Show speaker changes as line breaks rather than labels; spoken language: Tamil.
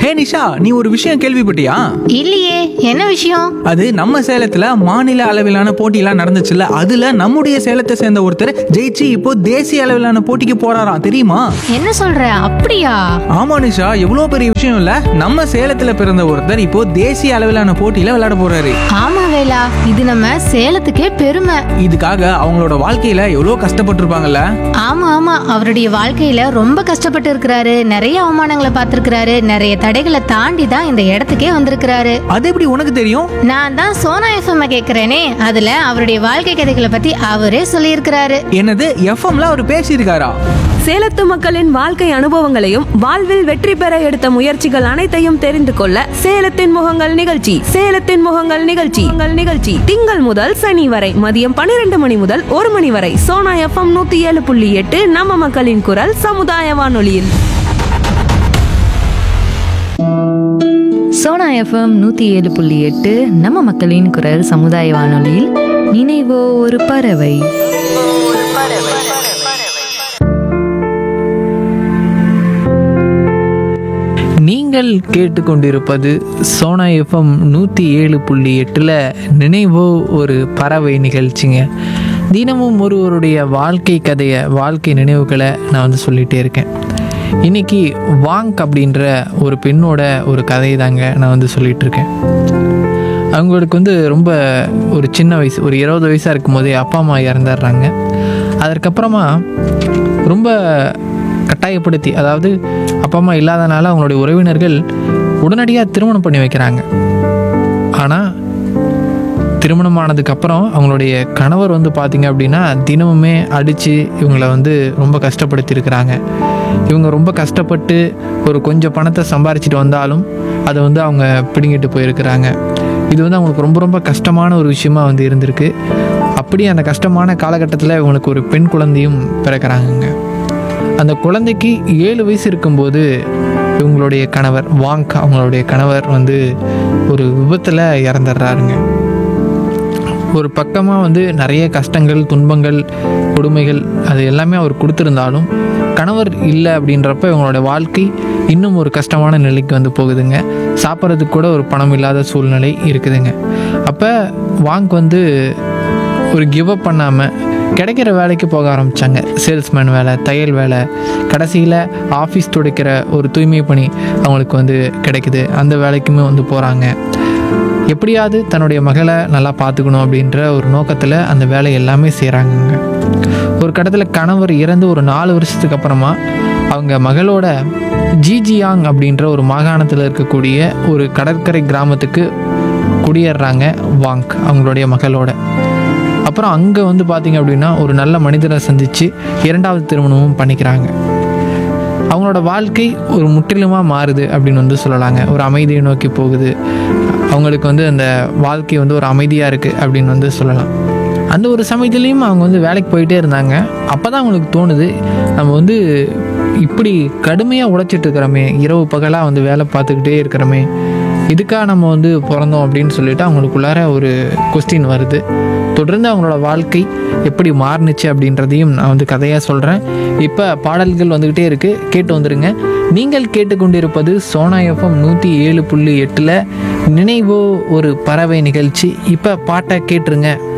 ஹே நிஷா நீ ஒரு விஷயம் கேள்விப்பட்டியா
இல்லையே என்ன விஷயம்
அது நம்ம சேலத்துல மாநில அளவிலான போட்டியெல்லாம் நடந்துச்சுல்ல அதுல நம்முடைய சேலத்தை சேர்ந்த ஒருத்தர் ஜெயிச்சு இப்போ தேசிய அளவிலான போட்டிக்கு போறாராம் தெரியுமா
என்ன சொல்ற அப்படியா
ஆமா நிஷா எவ்வளோ பெரிய விஷயம் இல்ல நம்ம சேலத்துல பிறந்த ஒருத்தர் இப்போ தேசிய அளவிலான போட்டியில விளையாட போறாரு
ஆமா வேலா இது நம்ம சேலத்துக்கே பெருமை
இதுக்காக அவங்களோட வாழ்க்கையில எவ்வளோ கஷ்டப்பட்டிருப்பாங்கல்ல
ஆமா ஆமா அவருடைய வாழ்க்கையில ரொம்ப கஷ்டப்பட்டு இருக்கிறாரு நிறைய அவமானங்களை பார்த்திருக்கிறாரு நிறைய தடைகளை தாண்டி தான் இந்த இடத்துக்கே வந்திருக்கிறாரு
அது எப்படி உனக்கு தெரியும்
நான் தான் சோனா எஃப்எம் கேக்குறேனே அதுல அவருடைய வாழ்க்கை கதைகளை பத்தி அவரே சொல்லியிருக்கிறாரு
என்னது எஃப்எம்ல அவர் பேசியிருக்காரா
சேலத்து மக்களின் வாழ்க்கை அனுபவங்களையும் வாழ்வில் வெற்றி பெற எடுத்த முயற்சிகள் அனைத்தையும் தெரிந்து கொள்ள சேலத்தின் முகங்கள் நிகழ்ச்சி சேலத்தின் முகங்கள் நிகழ்ச்சி உங்கள் நிகழ்ச்சி திங்கள் முதல் சனி வரை மதியம் பன்னிரண்டு மணி முதல் ஒரு மணி வரை சோனா எஃப்எம் நூத்தி ஏழு புள்ளி எட்டு நம்ம மக்களின் குரல் சமுதாய வானொலியில்
சோனா எஃப்எம் நூற்றி ஏழு புள்ளி எட்டு நம்ம மக்களின் குரல் சமுதாய வானொலியில் நினைவோ ஒரு பறவை
நீங்கள் கேட்டுக்கொண்டிருப்பது சோனா எஃப்எம் நூற்றி ஏழு புள்ளி எட்டில் நினைவோ ஒரு பறவை நிகழ்ச்சிங்க தினமும் ஒருவருடைய வாழ்க்கை கதையை வாழ்க்கை நினைவுகளை நான் வந்து சொல்லிகிட்டே இருக்கேன் இன்னைக்கு வாங்க் அப்படின்ற ஒரு பெண்ணோட ஒரு கதை தாங்க நான் வந்து சொல்லிகிட்டு இருக்கேன் அவங்களுக்கு வந்து ரொம்ப ஒரு சின்ன வயசு ஒரு இருபது வயசாக இருக்கும் போதே அப்பா அம்மா இறந்துடுறாங்க அதற்கப்புறமா ரொம்ப கட்டாயப்படுத்தி அதாவது அப்பா அம்மா இல்லாதனால அவங்களுடைய உறவினர்கள் உடனடியாக திருமணம் பண்ணி வைக்கிறாங்க ஆனால் திருமணம் ஆனதுக்கப்புறம் அவங்களுடைய கணவர் வந்து பார்த்திங்க அப்படின்னா தினமுமே அடித்து இவங்களை வந்து ரொம்ப கஷ்டப்படுத்தியிருக்கிறாங்க இவங்க ரொம்ப கஷ்டப்பட்டு ஒரு கொஞ்சம் பணத்தை சம்பாரிச்சிட்டு வந்தாலும் அதை வந்து அவங்க பிடுங்கிட்டு போயிருக்கிறாங்க இது வந்து அவங்களுக்கு ரொம்ப ரொம்ப கஷ்டமான ஒரு விஷயமா வந்து இருந்திருக்கு அப்படி அந்த கஷ்டமான காலகட்டத்தில் இவங்களுக்கு ஒரு பெண் குழந்தையும் பிறக்கிறாங்கங்க அந்த குழந்தைக்கு ஏழு வயசு இருக்கும்போது இவங்களுடைய கணவர் வாங்க் அவங்களுடைய கணவர் வந்து ஒரு விபத்தில் இறந்துடுறாருங்க ஒரு பக்கமாக வந்து நிறைய கஷ்டங்கள் துன்பங்கள் கொடுமைகள் அது எல்லாமே அவர் கொடுத்துருந்தாலும் கணவர் இல்லை அப்படின்றப்ப இவங்களோட வாழ்க்கை இன்னும் ஒரு கஷ்டமான நிலைக்கு வந்து போகுதுங்க சாப்பிட்றதுக்கு கூட ஒரு பணம் இல்லாத சூழ்நிலை இருக்குதுங்க அப்போ வாங்க் வந்து ஒரு கிவ் அப் பண்ணாமல் கிடைக்கிற வேலைக்கு போக ஆரம்பித்தாங்க சேல்ஸ்மேன் வேலை தையல் வேலை கடைசியில் ஆஃபீஸ் துடைக்கிற ஒரு தூய்மை பணி அவங்களுக்கு வந்து கிடைக்குது அந்த வேலைக்குமே வந்து போகிறாங்க எப்படியாவது தன்னுடைய மகளை நல்லா பார்த்துக்கணும் அப்படின்ற ஒரு நோக்கத்தில் அந்த வேலை எல்லாமே செய்கிறாங்கங்க ஒரு கடத்தில் கணவர் இறந்து ஒரு நாலு வருஷத்துக்கு அப்புறமா அவங்க மகளோட ஜிஜியாங் அப்படின்ற ஒரு மாகாணத்தில் இருக்கக்கூடிய ஒரு கடற்கரை கிராமத்துக்கு குடியேறுறாங்க வாங்க் அவங்களுடைய மகளோட அப்புறம் அங்கே வந்து பார்த்திங்க அப்படின்னா ஒரு நல்ல மனிதரை சந்தித்து இரண்டாவது திருமணமும் பண்ணிக்கிறாங்க அவங்களோட வாழ்க்கை ஒரு முற்றிலுமாக மாறுது அப்படின்னு வந்து சொல்லலாங்க ஒரு அமைதியை நோக்கி போகுது அவங்களுக்கு வந்து அந்த வாழ்க்கை வந்து ஒரு அமைதியாக இருக்குது அப்படின்னு வந்து சொல்லலாம் அந்த ஒரு சமயத்துலேயும் அவங்க வந்து வேலைக்கு போயிட்டே இருந்தாங்க அப்போ தான் அவங்களுக்கு தோணுது நம்ம வந்து இப்படி கடுமையாக உழைச்சிட்டு இருக்கிறோமே இரவு பகலாக வந்து வேலை பார்த்துக்கிட்டே இருக்கிறோமே இதுக்காக நம்ம வந்து பிறந்தோம் அப்படின்னு சொல்லிட்டு அவங்களுக்குள்ளார ஒரு கொஸ்டின் வருது தொடர்ந்து அவங்களோட வாழ்க்கை எப்படி மாறுனுச்சு அப்படின்றதையும் நான் வந்து கதையாக சொல்கிறேன் இப்போ பாடல்கள் வந்துக்கிட்டே இருக்குது கேட்டு வந்துடுங்க நீங்கள் கேட்டுக்கொண்டிருப்பது சோனா எஃப்எம் நூற்றி ஏழு புள்ளி எட்டில் நினைவோ ஒரு பறவை நிகழ்ச்சி இப்போ பாட்டை கேட்டுருங்க